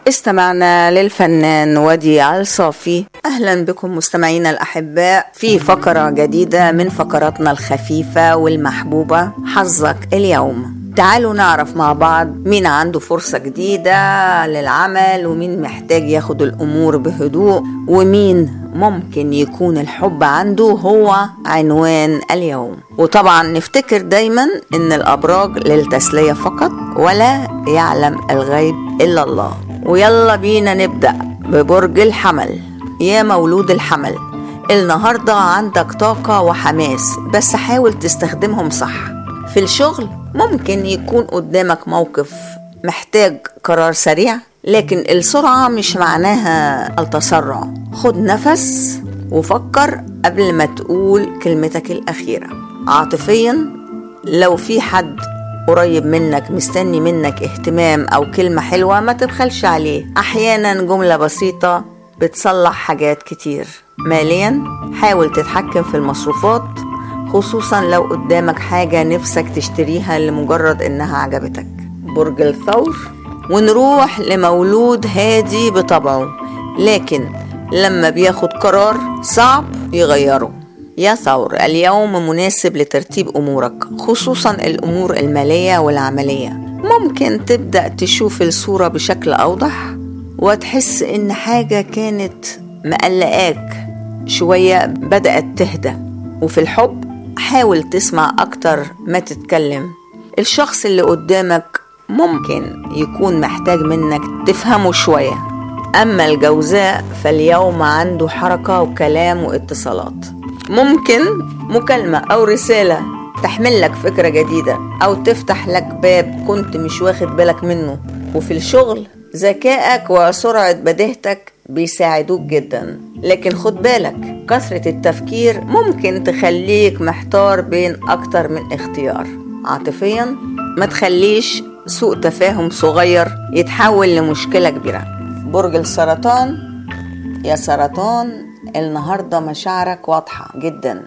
استمعنا للفنان وديع الصافي أهلا بكم مستمعينا الأحباء في فقرة جديدة من فقراتنا الخفيفة والمحبوبة حظك اليوم تعالوا نعرف مع بعض مين عنده فرصة جديدة للعمل ومين محتاج ياخد الأمور بهدوء ومين ممكن يكون الحب عنده هو عنوان اليوم وطبعا نفتكر دايما ان الابراج للتسليه فقط ولا يعلم الغيب الا الله ويلا بينا نبدا ببرج الحمل يا مولود الحمل النهارده عندك طاقه وحماس بس حاول تستخدمهم صح في الشغل ممكن يكون قدامك موقف محتاج قرار سريع لكن السرعة مش معناها التسرع خد نفس وفكر قبل ما تقول كلمتك الأخيرة عاطفيا لو في حد قريب منك مستني منك اهتمام أو كلمة حلوة ما تبخلش عليه أحيانا جملة بسيطة بتصلح حاجات كتير ماليا حاول تتحكم في المصروفات خصوصا لو قدامك حاجة نفسك تشتريها لمجرد إنها عجبتك برج الثور ونروح لمولود هادي بطبعه لكن لما بياخد قرار صعب يغيره يا ثور اليوم مناسب لترتيب امورك خصوصا الامور الماليه والعمليه ممكن تبدا تشوف الصوره بشكل اوضح وتحس ان حاجه كانت مقلقاك شويه بدات تهدى وفي الحب حاول تسمع اكتر ما تتكلم الشخص اللي قدامك ممكن يكون محتاج منك تفهمه شوية أما الجوزاء فاليوم عنده حركة وكلام واتصالات ممكن مكالمة أو رسالة تحمل لك فكرة جديدة أو تفتح لك باب كنت مش واخد بالك منه وفي الشغل ذكائك وسرعة بديهتك بيساعدوك جدا لكن خد بالك كثرة التفكير ممكن تخليك محتار بين أكتر من اختيار عاطفيا ما تخليش سوء تفاهم صغير يتحول لمشكلة كبيرة برج السرطان يا سرطان النهاردة مشاعرك واضحة جدا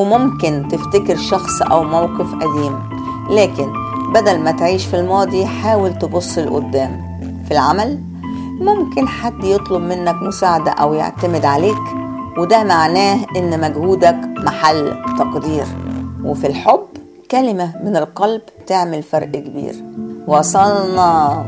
وممكن تفتكر شخص أو موقف قديم لكن بدل ما تعيش في الماضي حاول تبص لقدام في العمل ممكن حد يطلب منك مساعدة أو يعتمد عليك وده معناه إن مجهودك محل تقدير وفي الحب كلمة من القلب تعمل فرق كبير وصلنا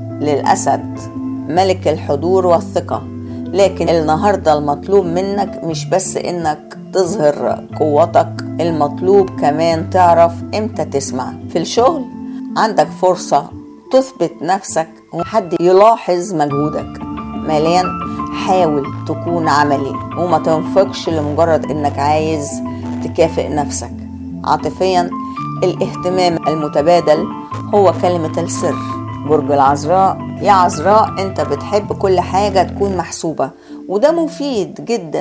للأسد ملك الحضور والثقة لكن النهاردة المطلوب منك مش بس إنك تظهر قوتك المطلوب كمان تعرف إمتى تسمع في الشغل عندك فرصة تثبت نفسك وحد يلاحظ مجهودك ماليا حاول تكون عملي وما تنفقش لمجرد إنك عايز تكافئ نفسك عاطفيا الاهتمام المتبادل هو كلمة السر برج العذراء يا عذراء انت بتحب كل حاجة تكون محسوبة وده مفيد جدا